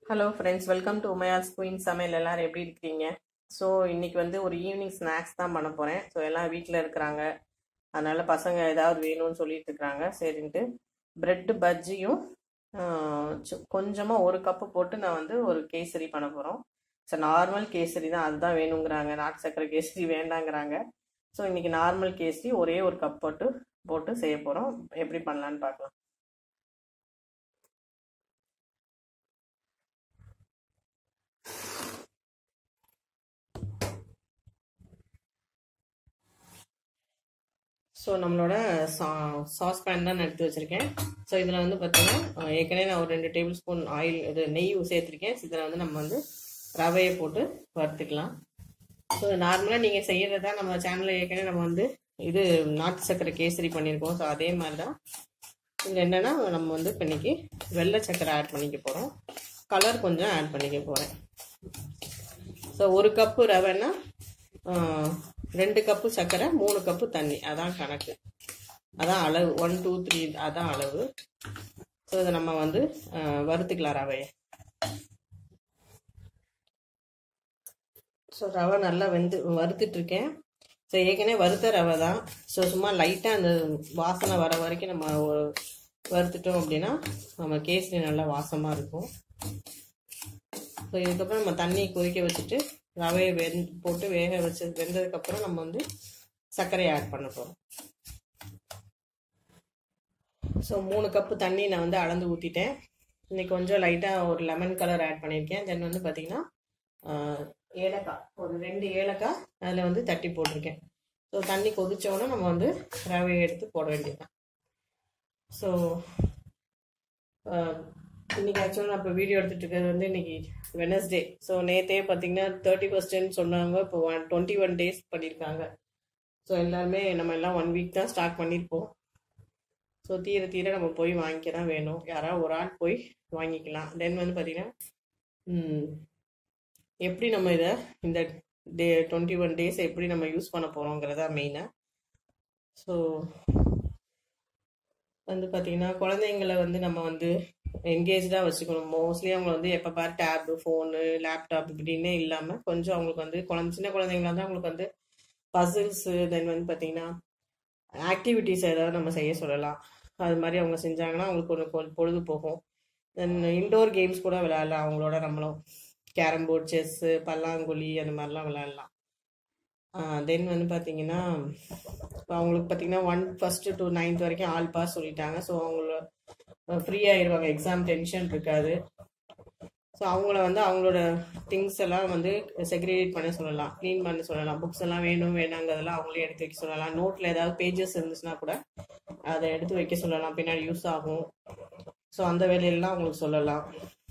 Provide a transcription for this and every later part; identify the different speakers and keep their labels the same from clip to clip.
Speaker 1: hello friends welcome to உமையாஸ் குயின் சமையல் எல்லாரும் எப்படி இருக்கிறீங்க ஸோ இன்னைக்கு வந்து ஒரு ஈவினிங் ஸ்நாக்ஸ் தான் பண்ண போகிறேன் ஸோ எல்லாம் வீட்டில் இருக்கிறாங்க அதனால பசங்க ஏதாவது வேணும்னு சொல்லிட்டு இருக்கிறாங்க சரின்ட்டு பிரெட்டு பஜ்ஜியும் கொஞ்சமாக ஒரு கப்பு போட்டு நான் வந்து ஒரு கேசரி பண்ண போகிறோம் ஸோ நார்மல் கேசரி தான் அதுதான் வேணுங்கிறாங்க நாட்டு சக்கரை கேசரி வேண்டாங்கிறாங்க ஸோ இன்னைக்கு நார்மல் கேசரி ஒரே ஒரு கப் போட்டு போட்டு செய்ய போகிறோம் எப்படி பண்ணலான்னு பார்க்கலாம் ஸோ நம்மளோட சா சாஸ் பேன் தான் நான் எடுத்து வச்சுருக்கேன் ஸோ இதில் வந்து பார்த்தீங்கன்னா ஏற்கனவே நான் ஒரு ரெண்டு டேபிள் ஸ்பூன் ஆயில் இது நெய் சேர்த்துருக்கேன் இதில் வந்து நம்ம வந்து ரவையை போட்டு வறுத்துக்கலாம் ஸோ நார்மலாக நீங்கள் செய்கிறதா நம்ம சேனலில் ஏற்கனவே நம்ம வந்து இது நாட்டு சக்கரை கேசரி பண்ணியிருக்கோம் ஸோ அதே மாதிரி தான் இதில் என்னென்னா நம்ம வந்து இப்போ இன்றைக்கி வெள்ளை சக்கரை ஆட் பண்ணிக்க போகிறோம் கலர் கொஞ்சம் ஆட் பண்ணிக்க போகிறேன் ஸோ ஒரு கப்பு ரவைன்னா ரெண்டு கப்பு சர்க்கரை மூணு கப்பு தண்ணி அதான் கணக்கு அதான் அளவு ஒன் டூ த்ரீ அதான் அளவு ஸோ இதை நம்ம வந்து வறுத்துக்கலாம் ரவையை ஸோ ரவை நல்லா வெந்து வறுத்துட்ருக்கேன் ஸோ ஏற்கனவே வறுத்த ரவை தான் ஸோ சும்மா லைட்டாக அந்த வாசனை வர வரைக்கும் நம்ம வறுத்துட்டோம் அப்படின்னா நம்ம கேசரி நல்லா வாசமாக இருக்கும் ஸோ இதுக்கப்புறம் நம்ம தண்ணி கொதிக்க வச்சுட்டு ரவையை வெந் போட்டு வேக வச்சு வெந்ததுக்கப்புறம் நம்ம வந்து சர்க்கரையை ஆட் பண்ண போகிறோம் ஸோ மூணு கப்பு தண்ணி நான் வந்து அளந்து ஊற்றிட்டேன் இன்னைக்கு கொஞ்சம் லைட்டாக ஒரு லெமன் கலர் ஆட் பண்ணியிருக்கேன் தென் வந்து பார்த்திங்கன்னா ஏலக்காய் ஒரு ரெண்டு ஏலக்காய் அதில் வந்து தட்டி போட்டிருக்கேன் ஸோ தண்ணி கொதிச்சோன்னே நம்ம வந்து ரவையை எடுத்து போட வேண்டியதுதான் ஸோ இன்னைக்கு ஆக்சுவலாக நான் இப்போ வீடியோ எடுத்துகிட்டு இருக்கிறது வந்து இன்னைக்கு வெனஸ்டே ஸோ நேற்றே பார்த்தீங்கன்னா தேர்ட்டி பர்சன்ட் சொன்னாங்க இப்போ ஒன் டுவெண்ட்டி ஒன் டேஸ் பண்ணியிருக்காங்க ஸோ எல்லாருமே நம்ம எல்லாம் ஒன் வீக் தான் ஸ்டார்ட் பண்ணியிருப்போம் ஸோ தீர தீர நம்ம போய் வாங்கிக்க தான் வேணும் யாராவது ஒரு ஆள் போய் வாங்கிக்கலாம் தென் வந்து பார்த்தீங்கன்னா எப்படி நம்ம இதை இந்த டே டுவெண்ட்டி ஒன் டேஸ் எப்படி நம்ம யூஸ் பண்ண போகிறோங்கிறதா மெயினாக ஸோ வந்து பார்த்தீங்கன்னா குழந்தைங்கள வந்து நம்ம வந்து என்கேஜாக வச்சுக்கணும் மோஸ்ட்லி அவங்க வந்து எப்போ பாரு டேபு ஃபோனு லேப்டாப் இப்படின்னே இல்லாமல் கொஞ்சம் அவங்களுக்கு வந்து குழந்தை சின்ன குழந்தைங்களா தான் அவங்களுக்கு வந்து பசில்ஸு தென் வந்து பார்த்தீங்கன்னா ஆக்டிவிட்டீஸ் ஏதாவது நம்ம செய்ய சொல்லலாம் அது மாதிரி அவங்க செஞ்சாங்கன்னா அவங்களுக்கு ஒரு கொஞ்சம் பொழுது போகும் தென் இன்டோர் கேம்ஸ் கூட விளையாடலாம் அவங்களோட நம்மளும் கேரம் போர்ட் செஸ்ஸு பல்லாங்குழி அந்த மாதிரிலாம் விளையாடலாம் தென் வந்து பார்த்தீங்கன்னா இப்போ அவங்களுக்கு பார்த்தீங்கன்னா ஒன் ஃபஸ்ட்டு டு நைன்த் வரைக்கும் ஆல் பாஸ் சொல்லிட்டாங்க ஸோ அவங்கள ஃப்ரீ ஆயிடுவாங்க எக்ஸாம் டென்ஷன் இருக்காது ஸோ அவங்கள வந்து அவங்களோட திங்ஸ் எல்லாம் வந்து செக்ரிகேட் பண்ண சொல்லலாம் க்ளீன் பண்ண சொல்லலாம் புக்ஸ் எல்லாம் வேணும் வேணாங்கிறதெல்லாம் அவங்களே எடுத்து வைக்க சொல்லலாம் நோட்டில் ஏதாவது பேஜஸ் இருந்துச்சுன்னா கூட அதை எடுத்து வைக்க சொல்லலாம் பின்னாடி யூஸ் ஆகும் ஸோ அந்த வேலையெல்லாம் அவங்களுக்கு சொல்லலாம்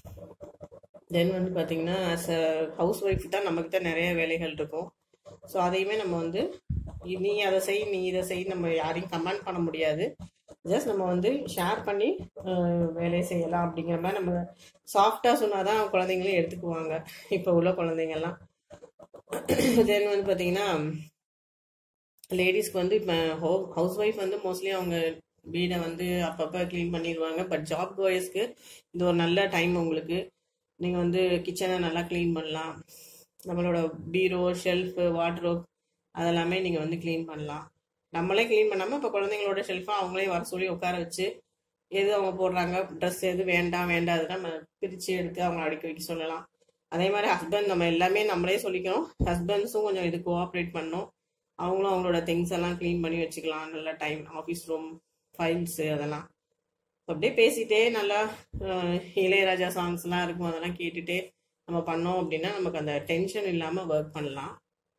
Speaker 1: தென் வந்து பார்த்தீங்கன்னா ஆஸ் அ ஹவுஸ் ஒய்ஃப் தான் நம்மக்கிட்ட நிறைய வேலைகள் இருக்கும் ஸோ அதையுமே நம்ம வந்து நீ அதை செய் நீ இதை செய் நம்ம யாரையும் கமெண்ட் பண்ண முடியாது ஜஸ்ட் நம்ம வந்து ஷேர் பண்ணி வேலையை செய்யலாம் அப்படிங்கிற மாதிரி நம்ம சாஃப்டாக சொன்னால் தான் குழந்தைங்களும் எடுத்துக்குவாங்க இப்போ உள்ள குழந்தைங்கள்லாம் தென் வந்து பார்த்தீங்கன்னா லேடிஸ்க்கு வந்து இப்போ ஹோ ஹவுஸ் ஒய்ஃப் வந்து மோஸ்ட்லி அவங்க வீடை வந்து அப்பப்போ க்ளீன் பண்ணிடுவாங்க பட் ஜாப் பாய்ஸ்க்கு இது ஒரு நல்ல டைம் உங்களுக்கு நீங்கள் வந்து கிச்சனை நல்லா க்ளீன் பண்ணலாம் நம்மளோட பீரோ ஷெல்ஃபு வாட்ரோப் அதெல்லாமே நீங்கள் வந்து க்ளீன் பண்ணலாம் நம்மளே க்ளீன் பண்ணாமல் இப்போ குழந்தைங்களோட ஷெல்ஃபை அவங்களே வர சொல்லி உட்கார வச்சு எது அவங்க போடுறாங்க ட்ரெஸ் எது வேண்டாம் வேண்டாதுன்னா நம்ம பிரித்து எடுத்து அவங்க அடுக்கி வைக்க சொல்லலாம் அதே மாதிரி ஹஸ்பண்ட் நம்ம எல்லாமே நம்மளே சொல்லிக்கணும் ஹஸ்பண்ட்ஸும் கொஞ்சம் இது கோஆப்ரேட் பண்ணணும் அவங்களும் அவங்களோட திங்ஸ் எல்லாம் க்ளீன் பண்ணி வச்சுக்கலாம் நல்ல டைம் ஆஃபீஸ் ரூம் ஃபைல்ஸு அதெல்லாம் அப்படியே பேசிட்டே நல்லா இளையராஜா சாங்ஸ்லாம் இருக்கும் அதெல்லாம் கேட்டுகிட்டே நம்ம பண்ணோம் அப்படின்னா நமக்கு அந்த டென்ஷன் இல்லாமல் ஒர்க் பண்ணலாம்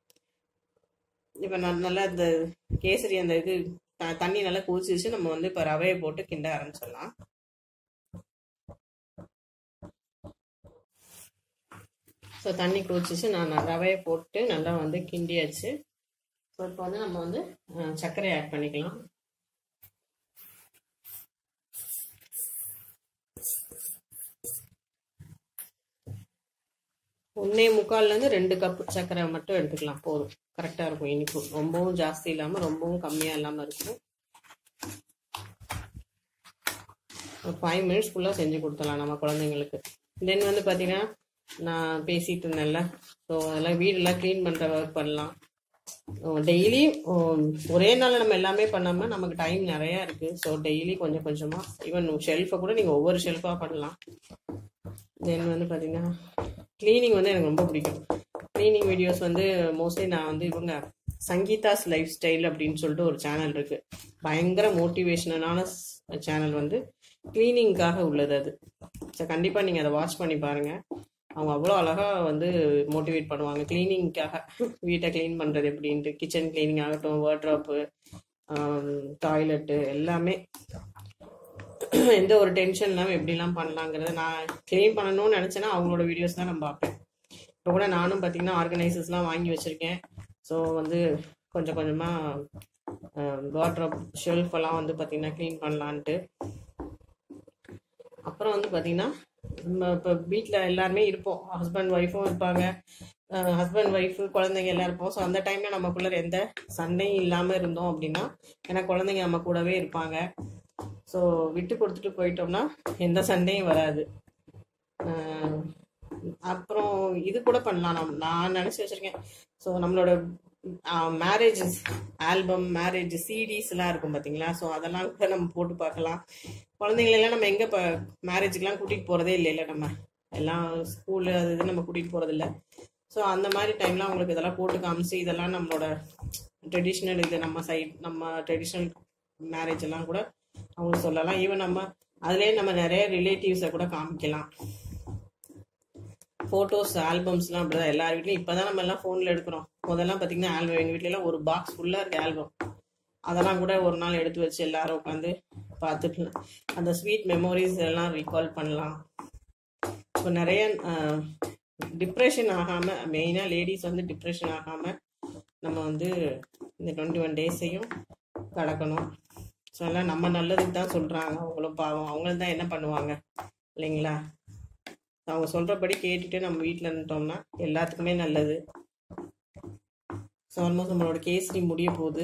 Speaker 1: இப்போ நான் நல்லா இந்த கேசரி அந்த இது தண்ணி நல்லா கொதிச்சிச்சு நம்ம வந்து இப்போ ரவையை போட்டு கிண்ட ஆரம்பிச்சிடலாம் ஸோ தண்ணி கொதிச்சிச்சு நான் ரவையை போட்டு நல்லா வந்து கிண்டியாச்சு ஸோ இப்போ வந்து நம்ம வந்து சர்க்கரை ஆட் பண்ணிக்கலாம் ஒன்னே முக்கால்லேருந்து ரெண்டு கப் சர்க்கரை மட்டும் எடுத்துக்கலாம் போதும் கரெக்டாக இருக்கும் இனிப்பு ரொம்பவும் ஜாஸ்தி இல்லாமல் ரொம்பவும் கம்மியாக இல்லாமல் இருக்கும் ஒரு ஃபைவ் மினிட்ஸ்க்குள்ளே செஞ்சு கொடுத்துடலாம் நம்ம குழந்தைங்களுக்கு தென் வந்து பார்த்தீங்கன்னா நான் பேசிட்டு இருந்தேன்ல ஸோ அதெல்லாம் வீடெல்லாம் க்ளீன் பண்ணுற ஒர்க் பண்ணலாம் டெய்லி ஒரே நாளில் நம்ம எல்லாமே பண்ணாமல் நமக்கு டைம் நிறையா இருக்குது ஸோ டெய்லி கொஞ்சம் கொஞ்சமாக ஈவன் ஷெல்ஃபை கூட நீங்கள் ஒவ்வொரு ஷெல்ஃபாக பண்ணலாம் தென் வந்து பார்த்தீங்கன்னா க்ளீனிங் வந்து எனக்கு ரொம்ப பிடிக்கும் க்ளீனிங் வீடியோஸ் வந்து மோஸ்ட்லி நான் வந்து இவங்க சங்கீதாஸ் லைஃப் ஸ்டைல் அப்படின்னு சொல்லிட்டு ஒரு சேனல் இருக்குது பயங்கர மோட்டிவேஷனலான சேனல் வந்து க்ளீனிங்காக உள்ளது அது ஸோ கண்டிப்பாக நீங்கள் அதை வாட்ச் பண்ணி பாருங்கள் அவங்க அவ்வளோ அழகாக வந்து மோட்டிவேட் பண்ணுவாங்க க்ளீனிங்காக வீட்டை க்ளீன் பண்ணுறது எப்படின்ட்டு கிச்சன் க்ளீனிங் ஆகட்டும் வார்ட்ராப்பு டாய்லெட்டு எல்லாமே எந்த ஒரு டென்ஷன் இல்லாமல் எப்படிலாம் பண்ணலாங்கிறத நான் க்ளீன் பண்ணணும்னு நினச்சேன்னா அவங்களோட வீடியோஸ் தான் நான் பார்ப்பேன் இப்போ கூட நானும் பார்த்தீங்கன்னா ஆர்கனைசர்ஸ்லாம் வாங்கி வச்சுருக்கேன் ஸோ வந்து கொஞ்சம் கொஞ்சமாக வாட்ரப் ஷெல்ஃப் எல்லாம் வந்து பார்த்தீங்கன்னா க்ளீன் பண்ணலான்ட்டு அப்புறம் வந்து பார்த்தீங்கன்னா நம்ம இப்போ வீட்டில் எல்லாருமே இருப்போம் ஹஸ்பண்ட் ஒய்ஃபும் இருப்பாங்க ஹஸ்பண்ட் ஒய்ஃபு குழந்தைங்க எல்லாம் இருப்போம் ஸோ அந்த டைமில் நமக்குள்ள எந்த சண்டையும் இல்லாமல் இருந்தோம் அப்படின்னா ஏன்னா குழந்தைங்க நம்ம கூடவே இருப்பாங்க ஸோ விட்டு கொடுத்துட்டு போயிட்டோம்னா எந்த சண்டையும் வராது அஹ் அப்புறம் இது கூட பண்ணலாம் நம் நான் நினச்சி வச்சுருக்கேன் ஸோ நம்மளோட மேரேஜ் ஆல்பம் மேரேஜ் சிடிஸ்லாம் இருக்கும் பார்த்தீங்களா ஸோ அதெல்லாம் கூட நம்ம போட்டு பார்க்கலாம் குழந்தைங்களெல்லாம் நம்ம எங்கே இப்போ மேரேஜுக்கெலாம் கூட்டிகிட்டு போகிறதே இல்லைல்ல நம்ம எல்லாம் ஸ்கூலு அது இது நம்ம கூட்டிகிட்டு போகிறதில்ல ஸோ அந்த மாதிரி டைம்லாம் அவங்களுக்கு இதெல்லாம் போட்டு காமிச்சு இதெல்லாம் நம்மளோட ட்ரெடிஷ்னல் இது நம்ம சைட் நம்ம ட்ரெடிஷ்னல் மேரேஜ் எல்லாம் கூட அவங்களுக்கு சொல்லலாம் ஈவன் நம்ம அதுலேயே நம்ம நிறைய ரிலேட்டிவ்ஸை கூட காமிக்கலாம் ஃபோட்டோஸ் ஆல்பம்ஸ்லாம் அப்படிதான் எல்லார் வீட்லையும் இப்போ தான் நம்ம எல்லாம் ஃபோனில் எடுக்கிறோம் முதல்லாம் பார்த்தீங்கன்னா ஆல்பம் எங்கள் வீட்லலாம் ஒரு பாக்ஸ் ஃபுல்லாக இருக்குது ஆல்பம் அதெல்லாம் கூட ஒரு நாள் எடுத்து வச்சு எல்லாரும் உட்காந்து பார்த்துட்டு அந்த ஸ்வீட் மெமோரிஸ் எல்லாம் ரீகால் பண்ணலாம் இப்போ நிறைய டிப்ரெஷன் ஆகாமல் மெயினாக லேடிஸ் வந்து டிப்ரெஷன் ஆகாமல் நம்ம வந்து இந்த டுவெண்ட்டி ஒன் டேஸையும் கடக்கணும் ஸோ எல்லாம் நம்ம நல்லதுக்கு தான் சொல்கிறாங்க அவங்களும் பாவம் அவங்களும் தான் என்ன பண்ணுவாங்க இல்லைங்களா அவங்க சொல்கிறபடி கேட்டுட்டு நம்ம வீட்டில் இருந்துட்டோம்னா எல்லாத்துக்குமே நல்லது ஸோ ஆல்மோஸ்ட் நம்மளோட கேசரி முடிய போகுது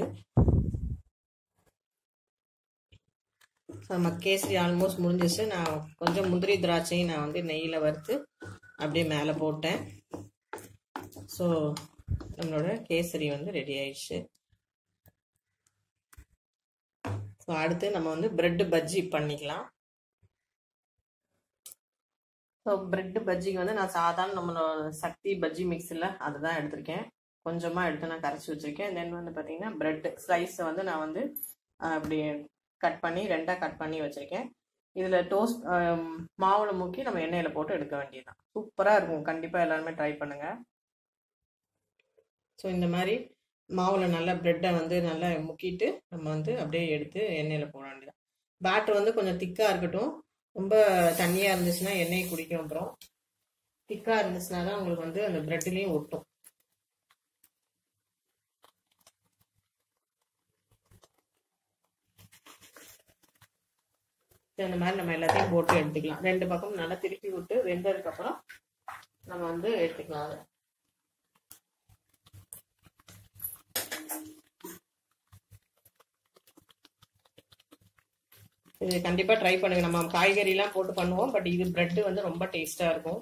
Speaker 1: ஸோ நம்ம கேசரி ஆல்மோஸ்ட் முடிஞ்சிச்சு நான் கொஞ்சம் முந்திரி திராட்சையும் நான் வந்து நெய்யில் வறுத்து அப்படியே மேலே போட்டேன் ஸோ நம்மளோட கேசரி வந்து ரெடி ஆயிடுச்சு ஸோ அடுத்து நம்ம வந்து பிரெட் பஜ்ஜி பண்ணிக்கலாம் ஸோ பிரெட் பஜ்ஜிக்கு வந்து நான் சாதாரண நம்மளோட சக்தி பஜ்ஜி மிக்ஸில் அதை தான் எடுத்திருக்கேன் கொஞ்சமாக எடுத்து நான் கரைச்சி வச்சுருக்கேன் தென் வந்து பார்த்தீங்கன்னா பிரெட் ஸ்லைஸை வந்து நான் வந்து அப்படி கட் பண்ணி ரெண்டாக கட் பண்ணி வச்சுருக்கேன் இதில் டோஸ்ட் மாவில் முக்கி நம்ம எண்ணெயில் போட்டு எடுக்க வேண்டியதுதான் சூப்பராக இருக்கும் கண்டிப்பாக எல்லாருமே ட்ரை பண்ணுங்கள் ஸோ இந்த மாதிரி மாவில் நல்லா ப்ரெட்டை வந்து நல்லா முக்கிட்டு நம்ம வந்து அப்படியே எடுத்து எண்ணெயில் போட வேண்டியதான் பேட்டர் வந்து கொஞ்சம் திக்காக இருக்கட்டும் ரொம்ப தண்ணியாக இருந்துச்சுன்னா எண்ணெயை குடிக்கும் அப்புறம் திக்காக இருந்துச்சுன்னா தான் உங்களுக்கு வந்து அந்த ப்ரெட்லேயும் ஒட்டும் இந்த மாதிரி நம்ம எல்லாத்தையும் போட்டு எடுத்துக்கலாம் ரெண்டு பக்கம் நல்லா திருப்பி விட்டு வெந்ததுக்கப்புறம் நம்ம வந்து எடுத்துக்கலாம் அதை இது கண்டிப்பாக ட்ரை பண்ணுங்க நம்ம காய்கறிலாம் போட்டு பண்ணுவோம் பட் இது பிரெட் வந்து ரொம்ப டேஸ்ட்டாக இருக்கும்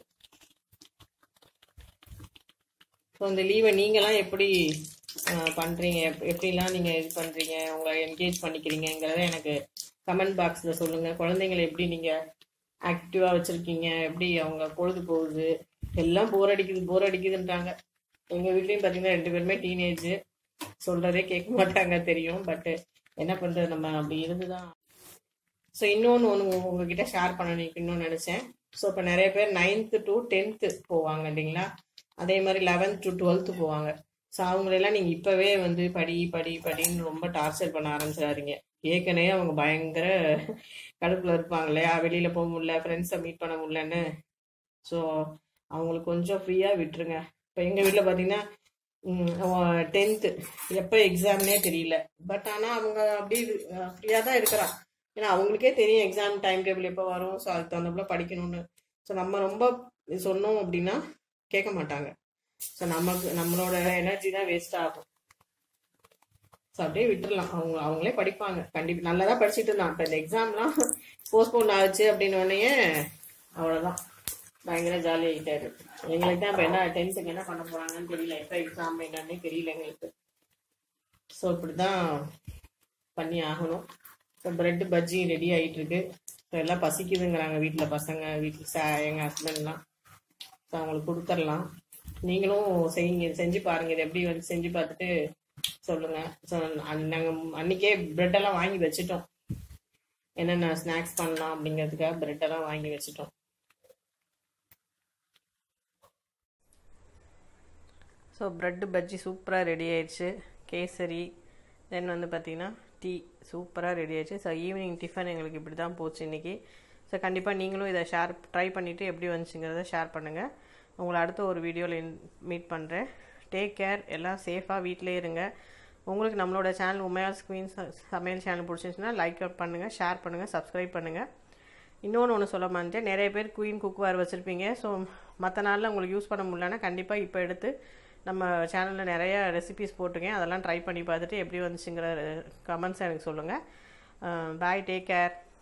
Speaker 1: ஸோ இந்த லீவை நீங்களாம் எப்படி பண்ணுறீங்க எப்படிலாம் நீங்கள் இது பண்ணுறீங்க உங்களை என்கேஜ் பண்ணிக்கிறீங்கிறத எனக்கு கமெண்ட் பாக்ஸில் சொல்லுங்கள் குழந்தைங்களை எப்படி நீங்கள் ஆக்டிவாக வச்சுருக்கீங்க எப்படி அவங்க பொழுது போகுது எல்லாம் போர் அடிக்குது போர் அடிக்குதுன்றாங்க எங்கள் வீட்லேயும் பார்த்தீங்கன்னா ரெண்டு பேருமே டீனேஜ் சொல்கிறதே கேட்க மாட்டாங்க தெரியும் பட்டு என்ன பண்ணுறது நம்ம அப்படி இருந்து தான் ஸோ இன்னொன்று ஒன்று உங்ககிட்ட ஷேர் பண்ணணும் இன்னொன்று நினச்சேன் ஸோ இப்போ நிறைய பேர் நைன்த்து டு டென்த்து போவாங்க இல்லைங்களா அதே மாதிரி லெவன்த் டு டுவெல்த்து போவாங்க ஸோ அவங்களெல்லாம் நீங்கள் இப்போவே வந்து படி படி படின்னு ரொம்ப டார்ச்சர் பண்ண ஆரம்பிச்சிடாதீங்க ஏற்கனவே அவங்க பயங்கர கடுப்பில் இருப்பாங்க இல்லையா வெளியில் போக முடியல ஃப்ரெண்ட்ஸை மீட் பண்ண முடியலன்னு ஸோ அவங்களுக்கு கொஞ்சம் ஃப்ரீயாக விட்டுருங்க இப்போ எங்கள் வீட்டில் பார்த்தீங்கன்னா டென்த்து எப்போ எக்ஸாம்னே தெரியல பட் ஆனால் அவங்க அப்படி ஃப்ரீயாக தான் இருக்கிறா ஏன்னா அவங்களுக்கே தெரியும் எக்ஸாம் டைம் டேபிள் எப்போ வரும் ஸோ அதுக்கு தகுந்தப்பல படிக்கணும்னு ஸோ நம்ம ரொம்ப சொன்னோம் அப்படின்னா கேட்க மாட்டாங்க ஸோ நமக்கு நம்மளோட எனர்ஜி தான் வேஸ்ட் ஆகும் ஸோ அப்படியே விட்டுடலாம் அவங்க அவங்களே படிப்பாங்க கண்டிப்பாக நல்லா தான் படிச்சுட்டு இருந்தான் இப்போ இந்த எக்ஸாம்லாம் போஸ்ட்போன் ஆச்சு அப்படின்னு உடனே அவ்வளோதான் பயங்கர ஜாலி ஆகிட்டாரு எங்களுக்கு தான் இப்போ என்ன டென்த்துக்கு என்ன பண்ண போறாங்கன்னு தெரியல எப்போ எக்ஸாம் என்னன்னே தெரியல எங்களுக்கு ஸோ இப்படி தான் பண்ணி ஆகணும் ஸோ ப்ரெட்டு பஜ்ஜி ரெடி ஆகிட்டு இருக்கு ஸோ எல்லாம் பசிக்குதுங்கிறாங்க வீட்டில் பசங்க வீட்டில் ச எங்கள் ஹஸ்பண்ட்லாம் ஸோ அவங்களுக்கு கொடுத்துடலாம் நீங்களும் செய்யுங்க செஞ்சு பாருங்க இது எப்படி வந்து செஞ்சு பார்த்துட்டு சொல்லுங்க ஸோ நாங்கள் அன்னைக்கே ப்ரெட்டெல்லாம் வாங்கி வச்சுட்டோம் என்னென்ன ஸ்நாக்ஸ் பண்ணலாம் அப்படிங்கிறதுக்காக ப்ரெட்டெல்லாம் வாங்கி வச்சுட்டோம் ஸோ ப்ரெட்டு பஜ்ஜி சூப்பராக ரெடி ஆயிடுச்சு கேசரி தென் வந்து பார்த்திங்கன்னா டீ சூப்பராக ரெடி ஆயிடுச்சு ஸோ ஈவினிங் டிஃபன் எங்களுக்கு இப்படி தான் போச்சு இன்றைக்கி ஸோ கண்டிப்பாக நீங்களும் இதை ஷேர் ட்ரை பண்ணிவிட்டு எப்படி வந்துச்சுங்கிறத ஷேர் பண்ணுங்கள் உங்களை அடுத்த ஒரு வீடியோவில் மீட் பண்ணுறேன் டேக் கேர் எல்லாம் சேஃபாக வீட்டிலே இருங்க உங்களுக்கு நம்மளோட சேனல் உமையால் ஸ்க்ரீன் சமையல் சேனல் பிடிச்சிருந்துச்சுன்னா லைக் பண்ணுங்கள் ஷேர் பண்ணுங்கள் சப்ஸ்கிரைப் பண்ணுங்கள் இன்னொன்று ஒன்று சொல்ல மாட்டேன் நிறைய பேர் குயின் குக்வார் வச்சுருப்பீங்க ஸோ மற்ற நாளில் உங்களுக்கு யூஸ் பண்ண முடியலன்னா கண்டிப்பாக இப்போ எடுத்து நம்ம சேனலில் நிறைய ரெசிபிஸ் போட்டிருக்கேன் அதெல்லாம் ட்ரை பண்ணி பார்த்துட்டு எப்படி வந்துச்சுங்கிற கமெண்ட்ஸ் எனக்கு சொல்லுங்கள் பாய் டேக் கேர்